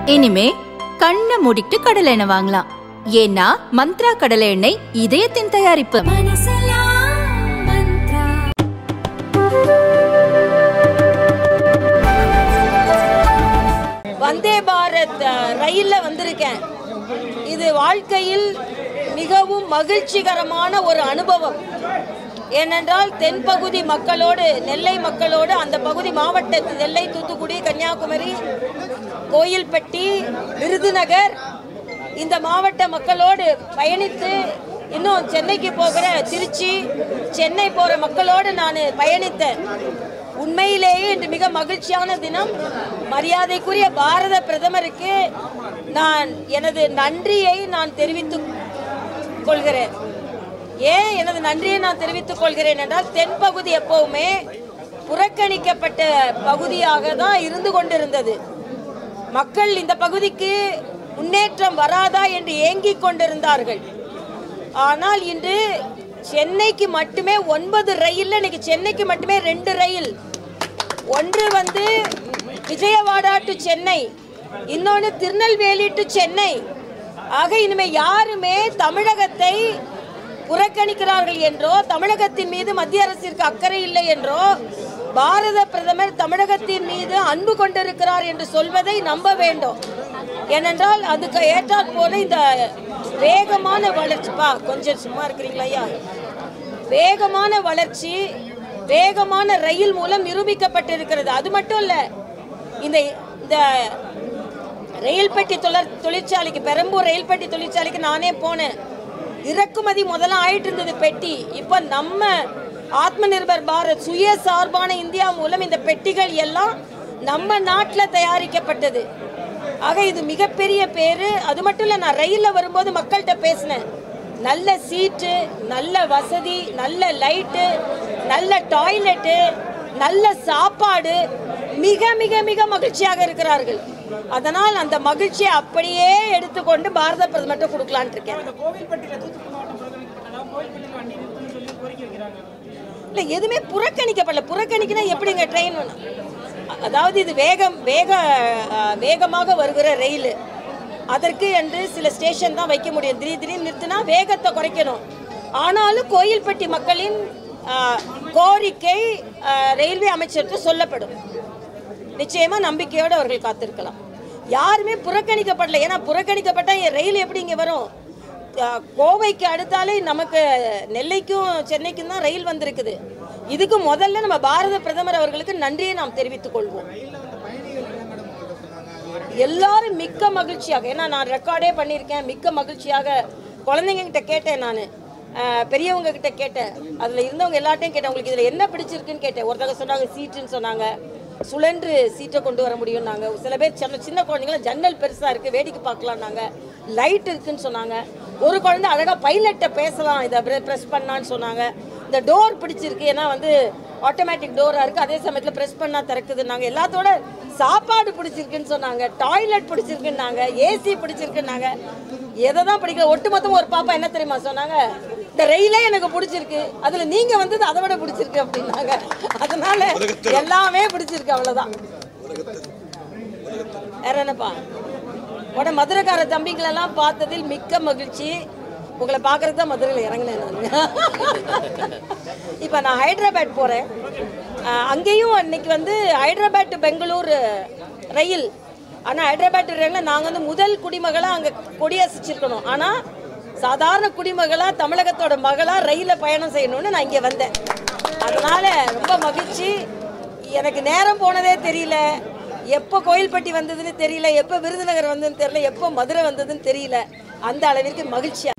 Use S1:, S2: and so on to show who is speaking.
S1: இனிமே கண்ணை மூடிட்டு கடலை எண்ணெய் வாங்கலாம் ஏன்னா மந்த்ரா கடலை எண்ணெய் இதயத்தின் தயாரிப்பு
S2: வந்தே பாரத் அஹ், ரயில்ல வந்திருக்கேன் இது வாழ்க்கையில் மிகவும் மகிழ்ச்சிகரமான ஒரு அனுபவம் ஏனென்றால் தென்பகுதி மக்களோடு நெல்லை மக்களோடு அந்த பகுதி மாவட்ட நெல்லை தூத்துக்குடி கன்னியாகுமரி கோயில்பட்டி விருதுநகர் இந்த மாவட்ட மக்களோடு பயணித்து இன்னும் சென்னைக்கு போகிற திருச்சி சென்னை போகிற மக்களோடு நான் பயணித்தேன் உண்மையிலேயே இன்று மிக மகிழ்ச்சியான தினம் மரியாதைக்குரிய பாரத பிரதமருக்கு நான் எனது நன்றியை நான் தெரிவித்துக் கொள்கிறேன் ஏன் எனது நன்றியை நான் தெரிவித்துக் கொள்கிறேன் என்றால் தென்பகுதி எப்பவுமே புறக்கணிக்கப்பட்ட பகுதியாக தான் இருந்து கொண்டிருந்தது மக்கள் இந்த பகுதிக்கு முன்னேற்றம் வராதா என்று ஏங்கிக் கொண்டிருந்தார்கள் ஆனால் இன்று சென்னைக்கு மட்டுமே ஒன்பது ரயில் இன்னைக்கு சென்னைக்கு மட்டுமே ரெண்டு ரயில் ஒன்று வந்து விஜயவாடா டு சென்னை இன்னொன்று திருநெல்வேலி டு சென்னை ஆக இனிமே யாருமே தமிழகத்தை புறக்கணிக்கிறார்கள் என்றோ தமிழகத்தின் மீது மத்திய அரசிற்கு அக்கறை இல்லை என்றோ பாரத பிரதமர் தமிழகத்தின் மீது அன்பு கொண்டிருக்கிறார் என்று சொல்வதை நம்ப வேண்டும் ஏனென்றால் அதுக்கு ஏற்றாற் போல இந்த வேகமான வளர்ச்சிப்பா கொஞ்சம் சும்மா இருக்கிறீங்களா ஐயா வேகமான வளர்ச்சி வேகமான ரயில் மூலம் நிரூபிக்கப்பட்டிருக்கிறது அது மட்டும் இல்ல இந்த இந்த ரயில் பெட்டி தொழிற் தொழிற்சாலைக்கு பெரம்பூர் ரயில் பெட்டி தொழிற்சாலைக்கு நானே போனேன் இறக்குமதி முதல்ல ஆயிட்டு இருந்தது பெட்டி இப்போ நம்ம ஆத்ம நிர்பர் பாரத் சுய சார்பான இந்தியா மூலம் இந்த பெட்டிகள் எல்லாம் நம்ம நாட்டில் தயாரிக்கப்பட்டது ஆக இது மிகப்பெரிய பேரு அது மட்டும் இல்லை நான் ரயிலில் வரும்போது மக்கள்கிட்ட பேசினேன் நல்ல சீட்டு நல்ல வசதி நல்ல லைட்டு நல்ல டாய்லெட்டு நல்ல சாப்பாடு மிக மிக மிக மகிழ்ச்சியாக இருக்கிறார்கள் அதனால் அந்த மகிழ்ச்சியை அப்படியே எடுத்துக்கொண்டு பாரத பிரதமர்கிட்ட கொடுக்கலான்ட்டு இருக்கேன் இல்லை எதுவுமே புறக்கணிக்கப்படல புறக்கணிக்கினா எப்படிங்க ட்ரெயின் அதாவது இது வேகம் வேக அஹ், வேகமாக வருகிற ரயில் அதற்கு என்று சில ஸ்டேஷன் தான் வைக்க முடியும் திடீர் திடீர்னு நிறுத்தினா வேகத்தை குறைக்கணும் ஆனாலும் கோயில்பட்டி மக்களின் அஹ், கோரிக்கை அஹ், ரயில்வே அமைச்சருக்கு சொல்லப்படும் நிச்சயமா நம்பிக்கையோடு அவர்கள் காத்திருக்கலாம் யாருமே புறக்கணிக்கப்படல ஏன்னா புறக்கணிக்கப்பட்டா என் ரயில் எப்படி இங்கே வரும் அஹ், கோவைக்கு அடுத்தாலே நமக்கு நெல்லைக்கும் சென்னைக்கும் தான் ரயில் வந்திருக்குது இதுக்கு முதல்ல நம்ம பாரத பிரதமர் அவர்களுக்கு நன்றியை நாம் தெரிவித்துக் கொள்வோம் எல்லாரும் மிக்க மகிழ்ச்சியாக ஏன்னா நான் ரெக்கார்டே பண்ணியிருக்கேன் மிக்க மகிழ்ச்சியாக குழந்தைங்க கிட்ட கேட்டேன் நான் பெரியவங்க கிட்ட கேட்டேன் அதில் இருந்தவங்க எல்லார்ட்டையும் கேட்டேன் உங்களுக்கு இதில் என்ன பிடிச்சிருக்குன்னு கேட்டேன் ஒருத்தவங்க சொன்னாங்க சீட்டுன்னு சொன்னாங்க சுழன்று சீட்டை கொண்டு வர முடியும்னாங்க சில பேர் சின்ன சின்ன குழந்தைங்களாம் ஜன்னல் பெருசாக இருக்குது வேடிக்கை பார்க்கலாம்னாங்க லைட் இருக்குன்னு சொன்னாங்க ஒரு குழந்தை அழகாக பைலட்டை பேசலாம் இதை ப்ரெஸ் பண்ணான்னு சொன்னாங்க இந்த டோர் பிடிச்சிருக்கு ஏன்னா வந்து ஆட்டோமேட்டிக் டோராக இருக்குது அதே சமயத்தில் ப்ரெஸ் பண்ணால் திறக்குதுன்னாங்க எல்லாத்தோட சாப்பாடு பிடிச்சிருக்குன்னு சொன்னாங்க டாய்லெட் பிடிச்சிருக்குன்னாங்க ஏசி பிடிச்சிருக்குன்னாங்க எதை தான் பிடிக்கல ஒட்டுமொத்தமாக ஒரு பாப்பா என்ன தெரியுமா சொன்னாங்க இந்த ரயிலே எனக்கு பிடிச்சிருக்கு அதில் நீங்கள் வந்தது அதை விட பிடிச்சிருக்கு அப்படின்னாங்க அதனால எல்லாமே பிடிச்சிருக்கு அவ்வளோதான் வேற என்னப்பா உட மதுரைக்கார தம்பிங்களெல்லாம் பார்த்ததில் மிக்க மகிழ்ச்சி உங்களை பார்க்கறதுக்கு தான் மதுரையில் இறங்கினேன் நான் இப்போ நான் ஹைதராபாத் போகிறேன் அங்கேயும் அன்னைக்கு வந்து ஹைதராபாத் டு பெங்களூர் ரயில் ஆனால் ஹைதராபாத் ரயிலில் நாங்கள் வந்து முதல் குடிமகளாக அங்கே கொடியசிச்சிருக்கணும் ஆனால் சாதாரண குடிமகளாக தமிழகத்தோட மகளாக ரயிலில் பயணம் செய்யணும்னு நான் இங்கே வந்தேன் அதனால் ரொம்ப மகிழ்ச்சி எனக்கு நேரம் போனதே தெரியல எப்போ கோயில்பட்டி வந்ததுன்னு தெரியல எப்போ விருதுநகர் வந்ததுன்னு தெரியல எப்போ மதுரை வந்ததுன்னு தெரியல அந்த அளவிற்கு மகிழ்ச்சியா